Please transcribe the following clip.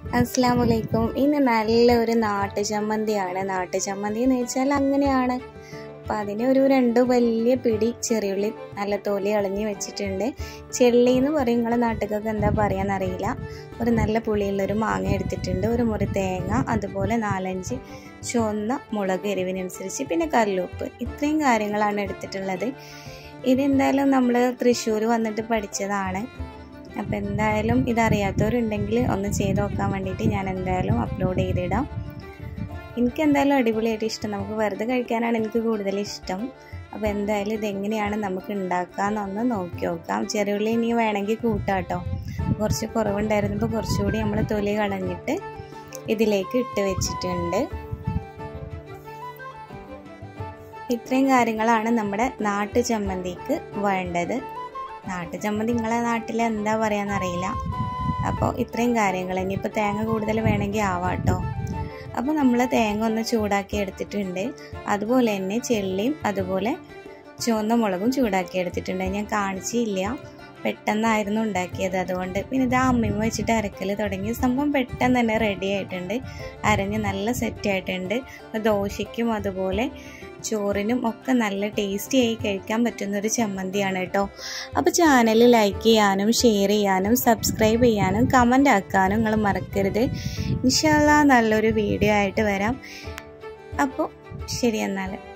അസ്സാം വലൈക്കും ഇന്ന് നല്ലൊരു നാട്ടു ചമ്മന്തിയാണ് നാട്ടു ചമ്മന്തി എന്ന് വെച്ചാൽ അങ്ങനെയാണ് അപ്പം അതിന് ഒരു രണ്ട് വലിയ പിടി ചെറിയുള്ളി നല്ല തൊലി കളഞ്ഞ് വെച്ചിട്ടുണ്ട് ചെള്ളി എന്ന് പറയും നിങ്ങളെ നാട്ടുകാർക്ക് എന്താ പറയാന്നറിയില്ല ഒരു നല്ല പുളിയുള്ളൊരു മാങ്ങ എടുത്തിട്ടുണ്ട് ഒരു മുറി തേങ്ങ അതുപോലെ നാലഞ്ച് ചുവന്ന മുളക് എരിവിനനുസരിച്ച് പിന്നെ കല്ലുപ്പ് ഇത്രയും കാര്യങ്ങളാണ് എടുത്തിട്ടുള്ളത് ഇതെന്തായാലും നമ്മൾ തൃശ്ശൂർ വന്നിട്ട് പഠിച്ചതാണ് അപ്പം എന്തായാലും ഇതറിയാത്തവരുണ്ടെങ്കിൽ ഒന്ന് ചെയ്ത് നോക്കാൻ വേണ്ടിയിട്ട് ഞാൻ എന്തായാലും അപ്ലോഡ് ചെയ്തിടാം എനിക്ക് എന്തായാലും അടിപൊളിയായിട്ട് ഇഷ്ടം നമുക്ക് വെറുതെ കഴിക്കാനാണ് എനിക്ക് കൂടുതൽ ഇഷ്ടം അപ്പോൾ എന്തായാലും ഇതെങ്ങനെയാണ് നമുക്ക് ഉണ്ടാക്കാമെന്നൊന്ന് നോക്കി നോക്കാം ചെറുള്ളി ഇനി വേണമെങ്കിൽ കൂട്ടാട്ടോ കുറച്ച് കുറവുണ്ടായിരുന്നപ്പോൾ കുറച്ചുകൂടി നമ്മൾ തൊലി കളഞ്ഞിട്ട് ഇതിലേക്ക് ഇട്ട് വെച്ചിട്ടുണ്ട് ഇത്രയും കാര്യങ്ങളാണ് നമ്മുടെ നാട്ടു ചമ്മന്തിക്ക് വേണ്ടത് നാട്ടു ചമ്മന്തി നിങ്ങളെ നാട്ടിൽ എന്താ പറയാന്നറിയില്ല അപ്പോൾ ഇത്രയും കാര്യങ്ങൾ ഇനിയിപ്പോൾ തേങ്ങ കൂടുതൽ വേണമെങ്കിൽ ആവാട്ടോ അപ്പോൾ നമ്മൾ തേങ്ങ ഒന്ന് ചൂടാക്കി എടുത്തിട്ടുണ്ട് അതുപോലെ തന്നെ ചെള്ളിയും അതുപോലെ ചുവന്ന മുളകും ചൂടാക്കി എടുത്തിട്ടുണ്ട് ഞാൻ കാണിച്ചില്ല പെട്ടെന്നായിരുന്നു ഉണ്ടാക്കിയത് അതുകൊണ്ട് പിന്നെ ഇത് അമ്മയും വെച്ചിട്ട് അരക്കൽ തുടങ്ങിയ സംഭവം പെട്ടെന്ന് തന്നെ റെഡി ആയിട്ടുണ്ട് അരഞ്ഞ് നല്ല സെറ്റ് ആയിട്ടുണ്ട് ദോശയ്ക്കും അതുപോലെ ചോറിനും ഒക്കെ നല്ല ടേസ്റ്റി ആയി കഴിക്കാൻ പറ്റുന്ന ഒരു ചമ്മന്തിയാണ് കേട്ടോ അപ്പോൾ ചാനൽ ലൈക്ക് ചെയ്യാനും ഷെയർ ചെയ്യാനും സബ്സ്ക്രൈബ് ചെയ്യാനും കമൻ്റ് ആക്കാനും നിങ്ങൾ മറക്കരുത് ഇൻഷാല്ല നല്ലൊരു വീഡിയോ ആയിട്ട് വരാം അപ്പോൾ ശരി എന്നാൽ